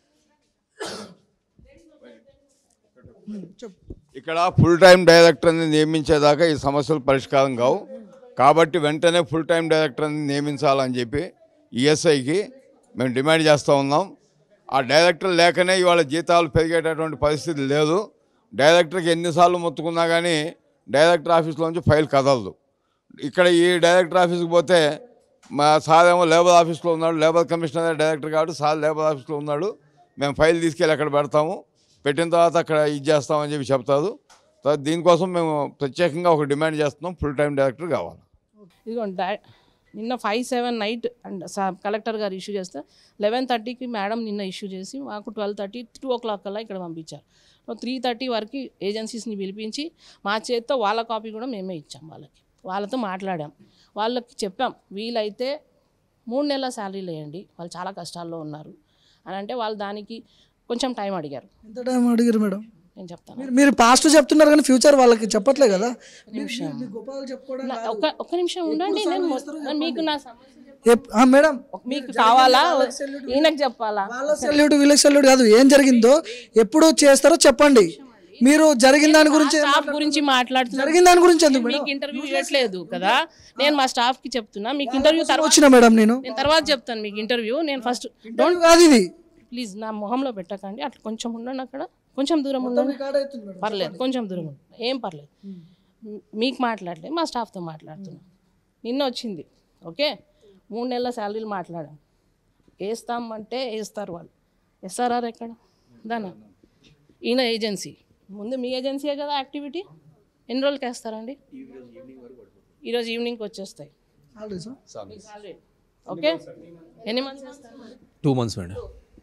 ఉమ్, చెప్పు ఇక్కడ ఫుల్ టైం డైరెక్టర్ని నియమించేదాకా ఈ సమస్యలు పరిష్కారం కావు కాబట్టి వెంటనే ఫుల్ టైం డైరెక్టర్ని నియమించాలని చెప్పి ఈఎస్ఐకి మేము డిమాండ్ చేస్తూ ఉన్నాం ఆ డైరెక్టర్ లేకనే ఇవాళ జీతాలు పెరిగేటటువంటి పరిస్థితి లేదు డైరెక్టర్కి ఎన్నిసార్లు మొత్తుకున్నా కానీ డైరెక్టర్ ఆఫీస్లోంచి ఫైల్ కదలదు ఇక్కడ ఈ డైరెక్టర్ ఆఫీస్కి పోతే మా సార్ ఏమో లేబర్ ఆఫీస్లో ఉన్నాడు లేబర్ కమిషనర్ డైరెక్టర్ కాబట్టి సార్ లేబర్ ఆఫీస్లో ఉన్నాడు మేము ఫైల్ తీసుకెళ్ళి అక్కడ పెడతాము పెట్టిన తర్వాత అక్కడ ఇది చేస్తామని చెప్పి చెప్తారు తర్వాత దీనికోసం మేము ప్రత్యేకంగా ఒక డిమాండ్ చేస్తున్నాం ఫుల్ టైం డైరెక్టర్ కావాలి ఇదిగోండి డై నిన్న ఫైవ్ సెవెన్ నైట్ అండ్ సా- కలెక్టర్ గారు ఇష్యూ చేస్తే లెవెన్ థర్టీకి మేడం నిన్న ఇష్యూ చేసి మాకు twelve thirty two o'clock కల్లా ఇక్కడ పంపించారు త్రీ థర్టీ వరకు ఏజెన్సీస్ని పిలిపించి మా చేత్తో వాళ్ళ కాపీ కూడా మేమే ఇచ్చాం వాళ్ళకి వాళ్ళతో మాట్లాడాం వాళ్ళకి చెప్పాం వీలైతే మూడు నెలల శాలరీలు వేయండి వాళ్ళు చాలా కష్టాల్లో ఉన్నారు అని అంటే వాళ్ళు దానికి కొంచెం టైం అడిగారు ఎంత టైం అడిగారు మేడం నేను చెప్తాను మీరు మీరు పాస్ట్ చెప్తున్నారు కానీ ఫ్యూచర్ వాళ్ళకి చెప్పట్లే కదా నిమిషం. మీ గొప్పలు చెప్పుకోవడం నా- ఒక్క ఒక్క నిమిషం ఉండండి నేను మొ- మీకు నా సమస్య ఎప్- ఆ, మేడం మీకు కావాలా ఈయనకు చెప్పాలా సెల్యూట్ వీళ్ళకి సెల్యూట్ కాదు ఏం జరిగిందో ఎప్పుడు చేస్తారో చెప్పండి మీరు జరిగిన దాని గురించి ఏం స్టాఫ్ గురించి మాట్లాడుతున్నారు జరిగిన దాని గురించి ఎందుకు మీకు ఇంటర్వ్యూ ఇవ్వట్లేదు కదా నేను మా స్టాఫ్ కి చెప్తున్నా మీకు ఇంటర్వ్యూ తర్వాత వచ్చిన మేడం నేను నేను తర్వాత చెప్తాను మీకు ఇంటర్వ్యూ నేను ఫస్ట్ Interview కాదు ఇది ప్లీజ్ నా మొహంలో పెట్టకండి అట్లా కొంచెం ఉండండి అక్కడ కొంచెం దూరం ఉండండి పర్లేదు కొంచెం దూరం ఉండండి ఏం పర్లేదు మీకు మాట్లాడలే మా స్టాఫ్తో మాట్లాడుతున్నా నిన్న వచ్చింది ఓకే మూడు నెలల శాలరీలు మాట్లాడాం వేస్తామంటే వేస్తారు వాళ్ళు ఎస్ఆర్ఆర్ ఎక్కడ దానా ఈయన ఏజెన్సీ ముందు మీ ఏజెన్సీయే కదా యాక్టివిటీ ఎన్ని రోజులకి వేస్తారండి ఈరోజు ఈవినింగ్కి వచ్చేస్తాయి Salary. ఓకే ఎన్ని మంత్స్ వేస్తారు టూ మంత్స్ మేడం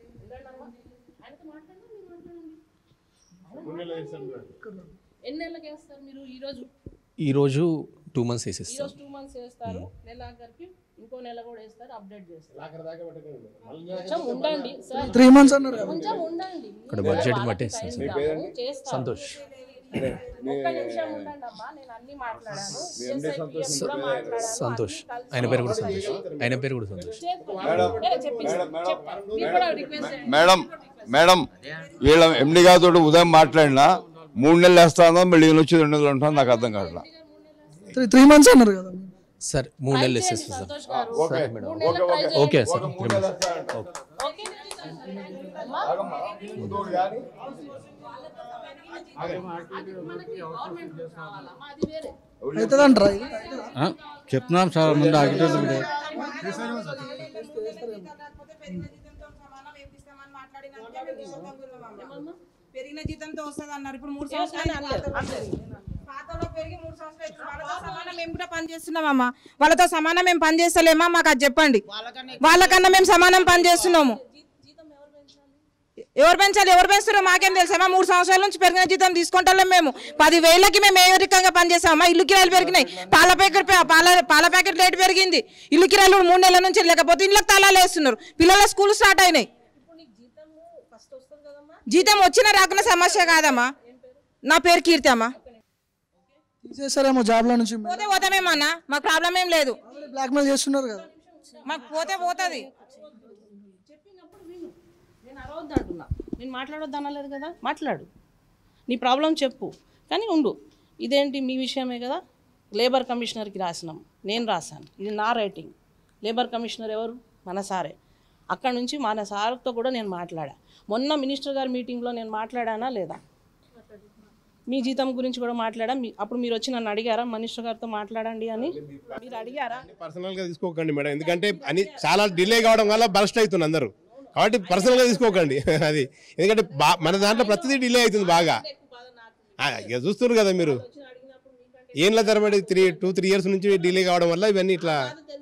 ఎన్ని నెలలకి వేస్తారు మీరు ఈరోజు ఈరోజు టూ మంత్స్ వేసేస్తాం ఈరోజు టూ మంత్స్ వేస్తారు నెల ఆఖరికి ఇంకో నెల కూడా వేస్తారు అప్డేట్ చేస్తారు కొంచెం ఉండండి సార్ త్రీ మంత్స్ అన్నారు కదా. కొంచెం ఉండండి ఇక్కడ బడ్జెట్ బట్టి ఇస్తాం టైం సార్ ఇద్దాము, చేస్తాము. సంతోష్ ఒక్క నిమిషం ఉండండి అమ్మా నేను అన్ని మాట్లాడాను SIPF కూడా మాట్లాడాను సంతోష్ ఆయన పేరు కూడా సంతోష్ ఆయన పేరు కూడా సంతోష్ ఏ, చెప్పించు. చెప్పు. మీకు కూడా రిక్వెస్ట్ చేయండి. మేడం మేడం వీళ్ళ ఎండి గారితో ఉదయం మాట్లాడినా మూడు నెలలు వేస్తానో మళ్ళీ ఈయన వచ్చి రెండు నెలలు ఉంటాను నాకు అర్థం కావట్లా త్రీ త్రీ మంత్స్ అన్నారు కదా సార్ మూడు నెలలు వేసేస్తాం సార్ సంతోష్ గారు. సరే మేడం మూడు నెలలు try చేయండి. Okay sir three months okay okay అమ్మా? అది మనకి గవర్నమెంట్ కావాలా? అమ్మా, అది వేరే. అవుతుందంటారా ఇది? చెప్తున్నాం సార్ ముందు అగ్రికల్చర్ ఉంది. పెరిగిన జీతంతో వస్తుంది అన్నారు ఇప్పుడు మూడు ఏ, సంవత్సరాలు అని అనలేదు, అనలేదు. పాతలో పెరిగి మూడు సంవత్సరాలు అవుతుంది. వాళ్ళతో సమానం మేము కూడా పని చేస్తున్నామమ్మా వాళ్ళతో సమానం మేము పని చేస్తలేమా మాకు అది చెప్పండి వాళ్ళకన్నా మేము సమానం పని చేస్తున్నాము ఎవరు పెంచాలి ఎవరు పెంచుతారో మాకేం తెలుసా మూడు సంవత్సరాల నుంచి పెరిగిన జీతం తీసుకుంటాం మేము పది వేలకి మేము ఏ రకంగా పనిచేస్తామా ఇల్లు కిరాయిలు పెరిగినాయి పాల ప్యాకెట్ పే- పాల పాల ప్యాకెట్ రేటు పెరిగింది ఇల్లు కిరాయిలు కూడా మూడు నెలల నుంచి లేకపోతే ఇళ్ళకి తాళాలు వేస్తున్నారు పిల్లల స్కూల్ స్టార్ట్ అయినాయి జీతం వచ్చినా రాకున్న సమస్య కాదమ్మా నా పేరు కీర్తి అమ్మా తీసేసారేమో జాబ్ లో నుంచి పోతే పోతామేమన్నా మాకు ప్రాబ్లం ఏం లేదు బ్లాక్మెయిల్ చేస్తున్నారు కదా మాకు పోతే పోతుంది నేను అరవద్దు అంటున్నా నేను మాట్లాడొద్దు అనలేదు కదా మాట్లాడు నీ ప్రాబ్లం చెప్పు కానీ ఉండు ఇదేంటి మీ విషయమే కదా లేబర్ కమిషనర్కి రాసినాం నేను రాశాను ఇది నా రైటింగ్ లేబర్ కమిషనర్ ఎవరు మన సారే అక్కడ నుంచి మన సార్తో కూడా నేను మాట్లాడా మొన్న మినిస్టర్ గారి మీటింగ్లో నేను మాట్లాడానా లేదా మీ జీతం గురించి కూడా మాట్లాడా మీ- అప్పుడు మీరు వచ్చి నన్ను అడిగారా మినిస్టర్ గారితో మాట్లాడండి అని మీరు అడిగారా పర్సనల్ గా తీసుకోకండి మేడం ఎందుకంటే అని చాలా డిలే కావడం వల్ల బరస్ట్ అవుతుంది అందరూ కాబట్టి పర్సనల్ గా తీసుకోకండి అది ఎందుకంటే బా మన దాంట్లో ప్రతిదీ డిలే అవుతుంది బాగా ఆ, ఇక చూస్తున్నారు కదా మీరు ఏంల తరబడి త్రీ టూ త్రీ ఇయర్స్ నుంచి డిలే కావడం వల్ల ఇవన్నీ ఇట్లా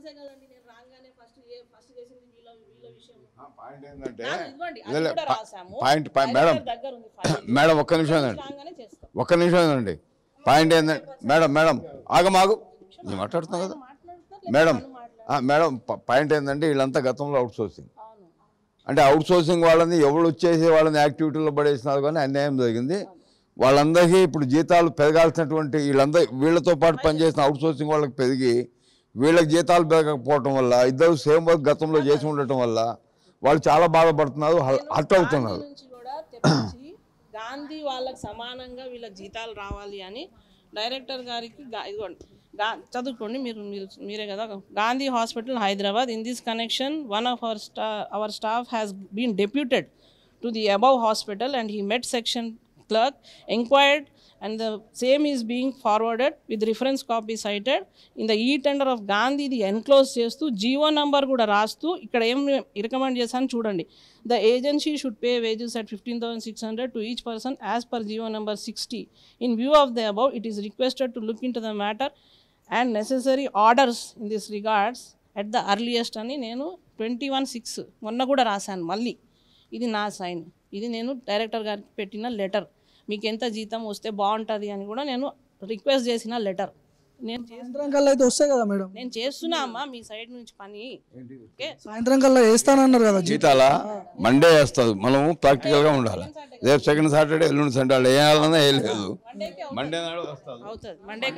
ఇదిలే, పా- పాయింట్ పాయింట్ మేడం మేడం ఒక్క నిమిషం అండి ఒక్క నిమిషం అండి పాయింట్ ఏంటంటే మేడం మేడం ఆగమాగు నేను మాట్లాడుతున్నా కదా మేడం ఆ, మేడం ప- పాయింట్ ఏంటంటే వీళ్ళంతా గతంలో అవుట్ సోర్సింగ్ అంటే అవుట్ సోర్సింగ్ వాళ్ళని ఎవరు వచ్చేసి వాళ్ళని యాక్టివిటీలో పడేసినారు కానీ అన్యాయం జరిగింది వాళ్ళందరికీ ఇప్పుడు జీతాలు పెరగాల్సినటువంటి వీళ్ళందరూ వీళ్ళతో పాటు పనిచేసిన అవుట్ సోర్సింగ్ వాళ్ళకి పెరిగి వీళ్ళకి జీతాలు పెరగకపోవటం వల్ల ఇద్దరు సేమ్ వర్క్ గతంలో చేసి ఉండటం వల్ల వాళ్ళు చాలా బాధపడుతున్నారు హర్ట్ అవుతున్నారు నుంచి కూడా తెప్పించి గాంధీ వాళ్ళకి సమానంగా వీళ్ళకి జీతాలు రావాలి అని డైరెక్టర్ గారికి గా- ఇదిగోండి గా చదువుకోండి మీరు మీరు మీరే కదా Gandhi hospital Hyderabad in this connection one of our స్టా our staff has been deputed to the above hospital and he met section clerk enquired and the same is being forwarded with reference copy cited in the e tender of Gandhi ఇది enclose చేస్తూ GO number కూడా రాస్తూ ఇక్కడ ఏం recommend చేశాను చూడండి the agency should pay wages at fifteen thousand six hundred to each person as per GO number sixty in view of the above it is requested to look into the matter and necessary orders in this regards at the earliest అని నేను twenty one six మొన్న కూడా రాశాను మళ్ళీ ఇది నా sign ఇది నేను డైరెక్టర్ గారికి పెట్టిన లెటర్ మీకు ఎంత జీతం వస్తే బాగుంటుంది అని కూడా నేను రిక్వెస్ట్ చేసిన లెటర్ నేను సాయంత్రం కల్లా అయితే వస్తాయి కదా మేడం నేను చేస్తున్నా అమ్మా మీ సైడ్ నుంచి పని ఓకే సాయంత్రం కల్లా వేస్తానన్నారు కదా జీతాల మండే వేస్తుంది మనము ప్రాక్టికల్గా ఉండాలి రేపు సెకండ్ సాటర్డే ఎల్లుండి సండే వాళ్ళు వేయాలన్నా వేయలేదు మండే నాడు వస్తుంది అవుతుంది మండే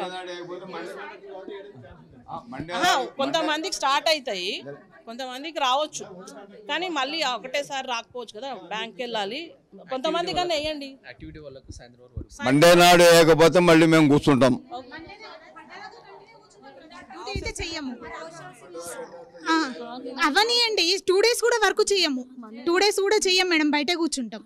ఆహా, కొంతమందికి స్టార్ట్ అవుతాయి కొంతమందికి రావచ్చు కానీ మళ్ళీ ఒకటేసారి రాకపోవచ్చు కదా బ్యాంక్కి వెళ్ళాలి కొంతమంది కన్నా వేయండి యాక్టివిటీ వాళ్ళకు సాయంత్రం వరకు మండే నాడు వేయకపోతే మళ్ళీ మేము కూర్చుంటాం డ్యూటీ అయితే చెయ్యము ఆ, అవనియండి టూ డేస్ కూడా వర్క్ చెయ్యము టూ డేస్ కూడా చెయ్యం మేడం బయట కూర్చుంటాం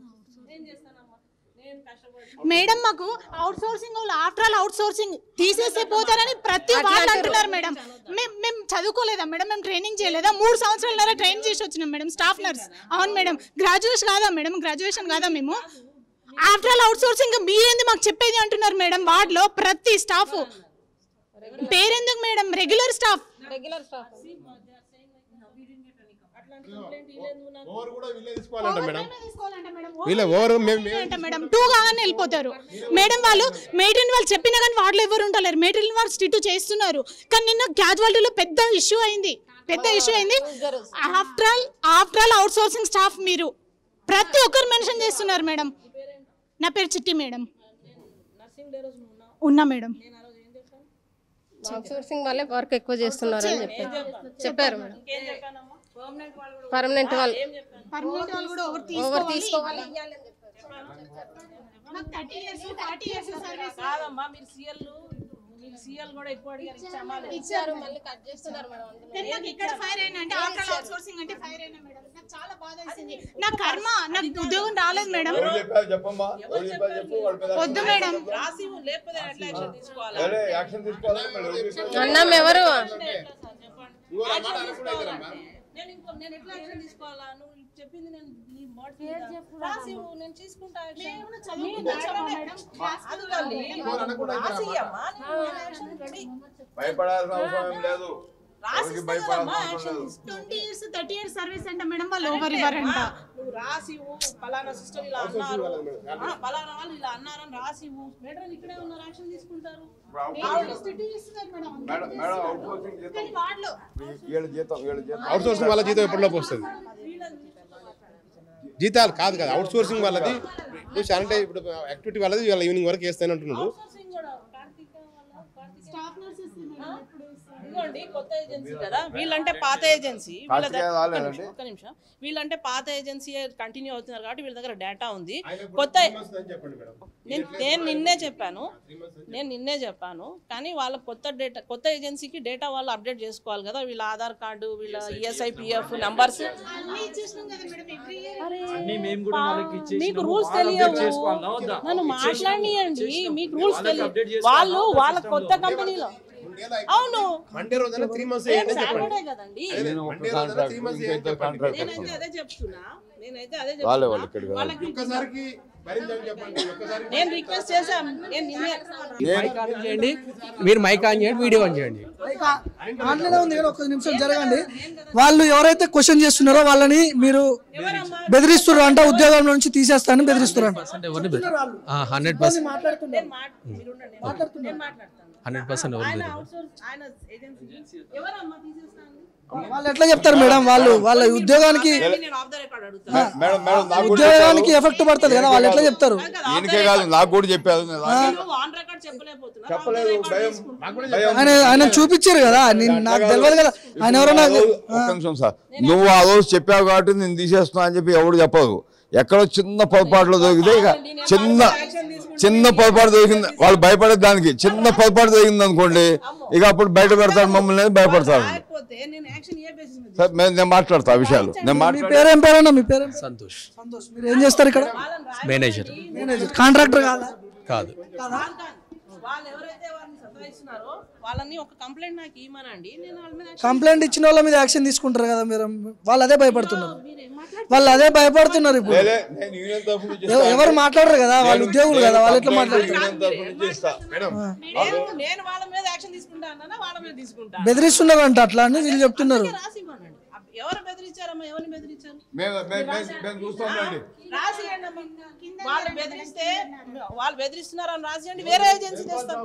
మేడం మాకు అవుట్ సోర్సింగ్ వాళ్ళు ఆఫ్టర్ ఆల్ అవుట్ సోర్సింగ్ తీసేసే పోతారని ప్రతి వాళ్ళు అంటున్నారు మేడం మేము మేము చదువుకోలేదా మేడం మేము ట్రైనింగ్ చేయలేదా మూడు సంవత్సరాల ట్రైన్ చేసి వచ్చినాం మేడం స్టాఫ్ నర్స్ అవును మేడం గ్రాడ్యుయేషన్ కాదా మేడం గ్రాడ్యుయేషన్ కాదా మేము ఆఫ్టర్ ఆల్ అవుట్ సోర్సింగ్ మీరేంది మాకు చెప్పేది అంటున్నారు మేడం వార్డులో ప్రతి స్టాఫ్ పేరెందుకు madam regular staff regular staff తీసుకోవాలంట మేడం వీళ్ళ ఓవర్ మేము మేము అంటే మేడం టూ కాగానే వెళ్ళిపోతారు మేడం వాళ్ళు మెటీరియల్ వాళ్ళు చెప్పినా కానీ వాళ్ళు ఎవరు ఉండలేరు మెటీరియల్ వాళ్ళు స్టిట్ చేస్తున్నారు కానీ నిన్న క్యాజువాలిటీలో పెద్ద ఇష్యూ అయింది పెద్ద ఇష్యూ అయింది after all after all outsourcing staff మీరు ప్రతి ఒక్కరు మెన్షన్ చేస్తున్నారు మేడం నా పేరు చిట్టి మేడం ఉన్నా మేడం అవుట్సోర్సింగ్ వాళ్ళే వర్క్ ఎక్కువ చేస్తున్నారు అని చెప్పారు చెప్పారు మేడం పర్మనెంట్ వాళ్ళు పర్మనెంట్ వాళ్ళు కూడా ఓవర్ ఓవర్ తీసుకోవాలి తీసుకోవాలి నాకు 30 ఇయర్స్ 40 ఇయర్స్ సర్వీస్ కాదమ్మా మీరు సీఎల్ మీరు సీఎల్ కూడా ఎక్కువ అడిగారు ఇచ్చామా లేదా? ఇచ్చారు మళ్ళీ కట్ చేస్తున్నారు మేడం అందులో. కానీ నాకు ఇక్కడ ఫైర్ అయినా అంటే ఆఫ్టర్ అవుట్ సోర్సింగ్ అంటే ఫైర్ అయినా మేడం నాకు చాలా బాధ వేసింది నా కర్మ నాకు ఉద్యోగం రాలేదు మేడం చెప్పమ్మా వద్దు మేడం రాసి ఇవ్వు, లేకపోతే ఎట్లా యాక్షన్ తీసుకోవాలి యాక్షన్ తీసుకోవాలి అన్నం ఎవరు నేను ఇంకో నేను ఎట్లా యాక్షన్ తీసుకోవాలా నువ్వు చెప్పింది నేను నీ మాట రాసి ఇవ్వు, నేను తీసుకుంటా భయపడాల్సిన అవసరం ఏం లేదు ఎవరికి భయపడాల్సిన అవసరం లేదు twenty years thirty years service అంటే మేడం వాళ్ళు ఓవర్ ఇవ్వరంట నువ్వు రాసి ఇవ్వు, పలానా సిస్టర్ ఇలా అన్నారు ఆ, పలానా వాళ్ళు ఇలా అన్నారని రాసి ఇవ్వు మేడం ఇక్కడే ఉన్నారు యాక్షన్ తీసుకుంటారు మేడం మేడం అవుట్ సోర్సింగ్ జీతం వీళ్ళ జీతం వీళ్ళ జీతం అవుట్ సోర్సింగ్ వాళ్ళ జీతం ఎప్పటిలోపు వస్తుంది జీతాలు కాదు కదా అవుట్ సోర్సింగ్ వాళ్ళది ఇప్పుడు అంటే ఇప్పుడు యాక్టివిటీ వాళ్ళది వాళ్ళ ఈవినింగ్ వరకు వేస్తాను అంటున్నాడు ఇదిగోండి కొత్త ఏజెన్సీ కదా వీళ్ళంటే పాత ఏజెన్సీ వీళ్ళ కార్తికేయ దగ్గర- ఒక్క రాలేదండి? నిమిషం, ఒక్క నిమిషం వీళ్ళంటే పాత ఏజెన్సీ కంటిన్యూ అవుతున్నారు కాబట్టి వీళ్ళ దగ్గర డేటా ఉంది కొత్త నేను నేను నిన్నే చెప్పాను నేను నిన్నే చెప్పాను కానీ వాళ్ళ కొత్త డేటా కొత్త ఏజెన్సీకి డేటా వాళ్ళు అప్డేట్ చేసుకోవాలి కదా వీళ్ళ ఆధార్ కార్డు వీళ్ళ ఈఎస్ఐ పిఎఫ్ నంబర్స్ మీకు రూల్స్ తెలియవు నన్ను మాట్లాడియండి మీకు రూల్స్ తెలియదు వాళ్ళు వాళ్ళ కొత్త కంపెనీలో అవును మండే రోజున త్రీ మంత్స్ రేపు వేయండి చెప్పండి సాటర్డే కదండి నేను ఒక కాంట్రాక్ట్ ఇంకైతే కాంట్రాక్ట్ నేనైతే అదే చెప్తున్నా నేనైతే అదే వాళ్ళే చెప్తున్నా వాళ్ళు ఇక్కడికి రావాలి. వాళ్ళకి ఒక్కసారికి భరించండి చెప్పండి ఒక్కసారి నేను రిక్వెస్ట్ చేశాను నేను నిన్నే మైక్ ఆన్ చేయండి మీరు మైక్ ఆన్ చేయండి వీడియో ఆన్ చేయండి ఆన్లైన్ ఉంది కానీ ఒక నిమిషం జరగండి వాళ్ళు ఎవరైతే క్వశ్చన్ చేస్తున్నారో వాళ్ళని మీరు బెదిరిస్తున్నారు అంట ఉద్యోగం నుంచి తీసేస్తానని బెదిరిస్తున్నారు హండ్రెడ్ పర్సెంట్ మాట్లాడుతున్నారు నేను మాట్లాడతాను హండ్రెడ్ పర్సెంట్ ఎవరు ఆయన బెదిరి- అవుట్సోర్స్ ఆయన ఏజెన్సీ ఎవరమ్మా తీసేస్తాను వాళ్ళు ఎట్లా చెప్తారు మేడం వాళ్ళు వాళ్ళ ఉద్యోగానికి నేను ఆఫ్ ద రికార్డ్ అడుగుతాను మే- మేడం మేడం నాకు కూడా ఉద్యోగానికి చెప్పారు. ఎఫెక్ట్ పడుతుంది కదా వాళ్ళు ఎట్లా చెప్తారు ఈయనకే కాదు నాకు కూడా చెప్పారు నేను నువ్వు ఆన్ రికార్డ్ చెప్పలేకపోతున్నా చెప్పలేదు భయం భయం ఆయన ఆయన చూపించారు కదా నేను నాకు తెలియదు కదా ఆయన ఎవరో నాకు ఒక్క నిమిషం సార్ నువ్వు ఆ రోజు చెప్పావు కాబట్టి నేను తీసేస్తున్నా అని చెప్పి ఎవడు చెప్పదు ఎక్కడో చిన్న పొరపాట్లు దొరికితే ఇక చిన్న చిన్న పొరపాటు జరిగింది వాళ్ళు భయపడే దానికి చిన్న పొరపాటు జరిగింది అనుకోండి ఇక అప్పుడు బయట పెడతారు మమ్మల్ని అని భయపడతారు సరే, మేము- నేను మాట్లాడతా ఆ విషయాలు నేను మీ మాట్లాడి పేరేం పేరన్నా మీ పేరు సంతోష్ సంతోష్ మీరు ఏం చేస్తారు ఇక్కడ మేనేజర్ మేనేజర్ కాంట్రాక్టర్ కాదా కాదు వాళ్ళు ఎవరైతే వాళ్ళని సతాయిస్తున్నారో వాళ్ళని ఒక కంప్లైంట్ నాకు ఇవ్వమనండి నేను వాళ్ళ మీద కంప్లైంట్ ఇచ్చిన వాళ్ళ మీద యాక్షన్ తీసుకుంటారు కదా మీరు వాళ్ళు అదే భయపడుతున్నారు వాళ్ళు అదే భయపడుతున్నారు ఇప్పుడు లేలే, నేను యూనియన్ తరఫు నుంచి ఎవ- ఎవరు మాట్లాడరు కదా వాళ్ళు ఉద్యోగులు కదా వాళ్ళు ఎట్లా మాట్లాడతారు యూనియన్ తరఫు నుంచి ఇస్తా నేను నేను వాళ్ళ మీద యాక్షన్ తీసుకుంటా అన్నా వాళ్ళ మీద తీసుకుంటా బెదిరిస్తున్నారు అంట అట్లా అని వీళ్ళు చెప్తున్నారు రాసి ఇవ్వనండి ఎవరు బెదిరించారమ్మా ఎవరిని బెదిరించారు మేము మేము- మేము- మేము చూస్తామండి రాసి ఇవ్వండి అమ్మా. వాళ్ళు బెదిరిస్తే వాళ్ళు బెదిరిస్తున్నారని రాసియండి వేరే ఏజెన్సీ చేస్తాం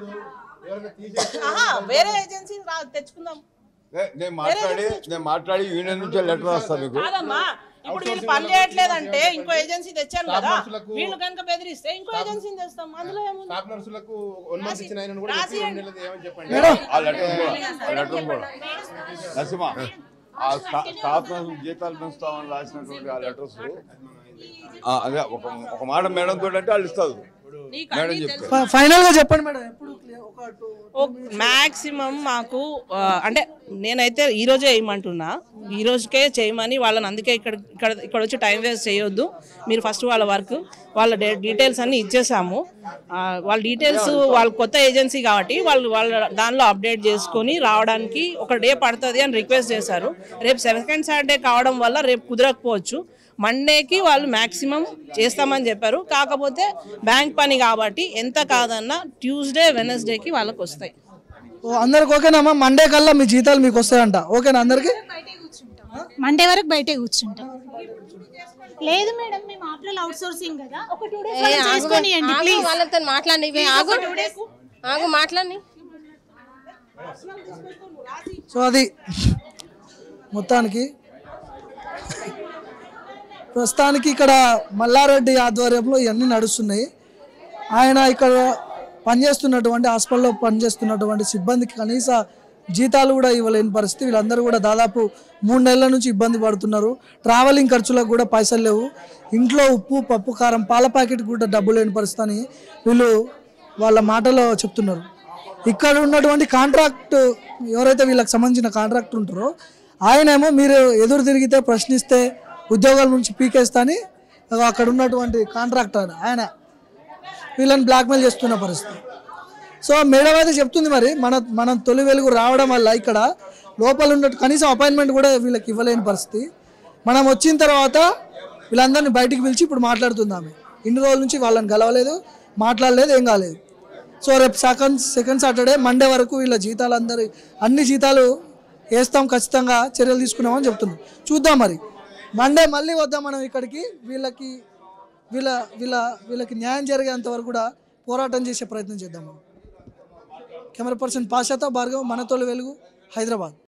ఆహా, వేరే ఏజెన్సీ రా- తెచ్చుకుందాం నే- నేను మాట్లాడి నేను మాట్లాడి యూనియన్ నుంచి లెటర్ రాస్తాను మీకు కాదమ్మా ఇప్పుడు వీళ్ళు పని చేయట్లేదంటే ఇంకో ఏజెన్సీ తెచ్చాను కదా వీళ్ళు కనుక బెదిరిస్తే ఇంకో ఏజెన్సీని తెస్తాం అందులో ఏముంది స్టాఫ్ నర్సులకు వన్ మంత్ ఇచ్చిన ఆయన కూడా చెప్పి రెండు నెలలు ఏమని చెప్పండి ఆ లెటర్ కూడా ఆ లెటర్ కూడా నరసింహ ఆ స్టా- స్టాఫ్ నర్సులు జీతాలు పెంచుతామని రాసినటువంటి ఆ లెటర్స్ అదే ఒక ఒక మాట మేడం తోటి అంటే వాళ్ళు ఇస్తారు మేడం చెప్తారు ఫైనల్ గా చెప్పండి మేడం ఎప్పుడు clear- ఒక two- మాక్సిమం మాకు ఆ, అంటే నేనైతే ఈ రోజే వేయమంటున్నా ఈ రోజుకే చేయమని వాళ్ళని అందుకే ఇక్కడ ఇక్కడ ఇక్కడ వచ్చి టైం వేస్ట్ చేయొద్దు మీరు ఫస్ట్ వాళ్ళ వర్క్ వాళ్ళ డే- డీటెయిల్స్ అన్ని ఇచ్చేసాము ఆ, వాళ్ళ డీటెయిల్స్ వాళ్ళ కొత్త ఏజెన్సీ కాబట్టి వాళ్ళు వాళ్ళ దానిలో అప్డేట్ చేసుకొని రావడానికి ఒక డే పడుతుంది అని రిక్వెస్ట్ చేశారు రేపు సెకండ్ సాటర్డే కావడం వల్ల రేపు కుదరకపోవచ్చు మండేకి వాళ్ళు మ్యాక్సిమం చేస్తామని చెప్పారు కాకపోతే బ్యాంక్ పని కాబట్టి ఎంత కాదన్నా ట్యూస్డే వెనస్డేకి వాళ్ళకి వస్తాయి ఓ, అందరికి ఓకేనమ్మా మండే కల్లా మీ జీతాలు మీకు వస్తాయంట ఓకేనా అందరికి మండే వరకు బయటే కూర్చుంటాం లేదు మేడం మేము ఆఫ్టర్ అవుట్ సోర్సింగ్ కదా ఒక టూ ఏ, డేస్ ఆగు, చేసుకోనియండి ఆగు, ప్లీజ్ వాళ్ళతో మాట్లాడి ఇవే, ఆగు ఆగు మాట్లాడి సో అది మొత్తానికి ప్రస్తుతానికి ఇక్కడ మల్లారెడ్డి ఆధ్వర్యంలో ఇవన్నీ నడుస్తున్నాయి ఆయన ఇక్కడ పనిచేస్తున్నటువంటి హాస్పిటల్లో పనిచేస్తున్నటువంటి సిబ్బందికి కనీస జీతాలు కూడా ఇవ్వలేని పరిస్థితి వీళ్ళందరూ కూడా దాదాపు మూడు నెలల నుంచి ఇబ్బంది పడుతున్నారు ట్రావెలింగ్ ఖర్చులకు కూడా పైసలు లేవు ఇంట్లో ఉప్పు పప్పు కారం పాల ప్యాకెట్ కూడా డబ్బు లేని పరిస్థితి అని వీళ్ళు వాళ్ళ మాటలో చెప్తున్నారు ఇక్కడ ఉన్నటువంటి కాంట్రాక్ట్ ఎవరైతే వీళ్ళకి సంబంధించిన కాంట్రాక్ట్ ఉంటారో ఆయనేమో మీరు ఎదురు తిరిగితే ప్రశ్నిస్తే ఉద్యోగాల నుంచి పీకేస్తా అని అక్కడ ఉన్నటువంటి కాంట్రాక్టర్ ఆయన వీళ్ళని బ్లాక్మెయిల్ చేస్తున్న పరిస్థితి సో మేడం అయితే చెప్తుంది మరి మన మనం తొలి వెలుగు రావడం వల్ల ఇక్కడ లోపల ఉన్న కనీసం అపాయింట్మెంట్ కూడా వీళ్ళకి ఇవ్వలేని పరిస్థితి మనం వచ్చిన తర్వాత వీళ్ళందరినీ బయటికి పిలిచి ఇప్పుడు మాట్లాడుతుంది ఆమె ఇన్ని రోజుల నుంచి వాళ్ళని గెలవలేదు మాట్లాడలేదు ఏం కాలేదు సో రేపు సెకండ్ సెకండ్ సాటర్డే మండే వరకు వీళ్ళ జీతాలు అందరి అన్ని జీతాలు వేస్తాం ఖచ్చితంగా చర్యలు తీసుకున్నామని చెప్తున్నాం చూద్దాం మరి మండే మళ్ళీ వద్దాం మనం ఇక్కడికి వీళ్ళకి వీళ్ళ వీళ్ళ వీళ్ళకి న్యాయం జరిగేంత వరకు కూడా పోరాటం చేసే ప్రయత్నం చేద్దాం మనం కెమెరా పర్సన్ పాషాతో భార్గవ్ మనతోలు వెలుగు హైదరాబాద్